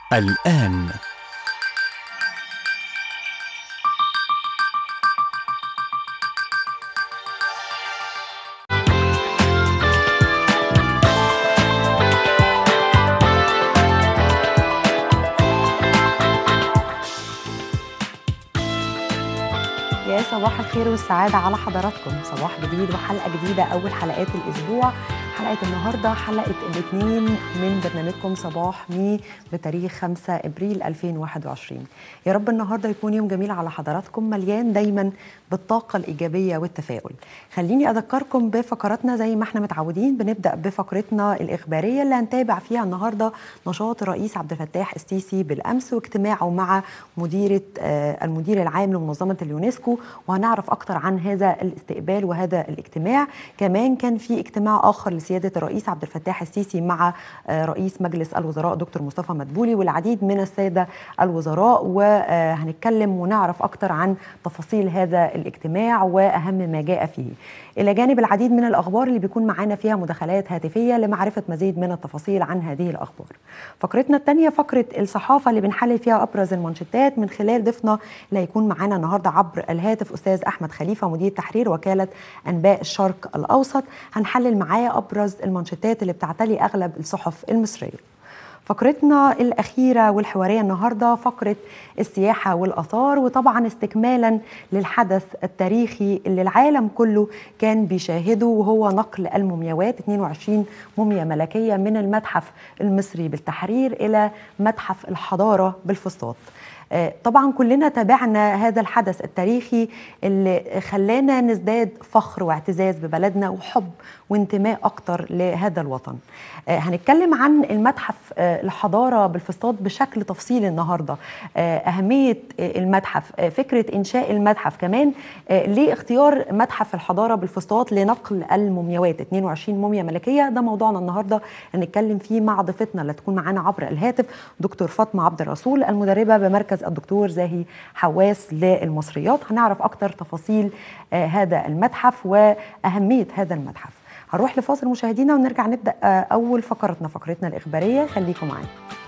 الآن يا صباح الخير والسعادة على حضراتكم صباح جديد وحلقة جديدة أول حلقات الأسبوع حلقة النهاردة حلقة الاثنين من برنامجكم صباح مي بتاريخ 5 أبريل 2021 يا رب النهاردة يكون يوم جميل على حضراتكم مليان دايما بالطاقة الإيجابية والتفاؤل خليني أذكركم بفقراتنا زي ما احنا متعودين بنبدأ بفقرتنا الإخبارية اللي هنتابع فيها النهاردة نشاط الرئيس عبد الفتاح السيسي بالأمس واجتماعه مع مديرة آه، المدير العام لمنظمة اليونسكو وهنعرف أكتر عن هذا الاستقبال وهذا الاجتماع كمان كان في اجتماع آخر لسيادة الرئيس عبد الفتاح السيسي مع آه، رئيس مجلس الوزراء دكتور مصطفى مدبولي والعديد من السادة الوزراء وهنتكلم ونعرف أكتر عن تفاصيل هذا الاجتماع وأهم ما جاء فيه إلى جانب العديد من الأخبار اللي بيكون معانا فيها مداخلات هاتفية لمعرفة مزيد من التفاصيل عن هذه الأخبار فقرتنا الثانية فقرة الصحافة اللي بنحلل فيها أبرز المانشيتات من خلال ضيفنا اللي هيكون معانا النهاردة عبر الهاتف أستاذ أحمد خليفة مدير تحرير وكالة أنباء الشرق الأوسط هنحلل معاه أبرز المانشيتات اللي بتعتلي أغلب الصحف المصرية فقرتنا الأخيرة والحوارية النهاردة فقرة السياحة والأثار وطبعا استكمالا للحدث التاريخي اللي العالم كله كان بيشاهده وهو نقل المومياوات 22 موميا ملكية من المتحف المصري بالتحرير إلى متحف الحضارة بالفسطاط آه، طبعا كلنا تابعنا هذا الحدث التاريخي اللي خلانا نزداد فخر واعتزاز ببلدنا وحب وانتماء اكتر لهذا الوطن آه، هنتكلم عن المتحف آه، الحضاره بالفسطاط بشكل تفصيلي النهارده آه، اهميه آه، المتحف آه، فكره انشاء المتحف كمان آه، ليه اختيار متحف الحضاره بالفسطاط لنقل المومياوات 22 موميا ملكيه ده موضوعنا النهارده هنتكلم فيه مع ضيفتنا اللي تكون معانا عبر الهاتف دكتور فاطمه عبد الرسول المدربه بمركز الدكتور زاهي حواس للمصريات هنعرف اكتر تفاصيل آه، هذا المتحف واهميه هذا المتحف هنروح لفاصل مشاهدينا ونرجع نبدا آه، اول فقرتنا فقرتنا الاخباريه خليكم معانا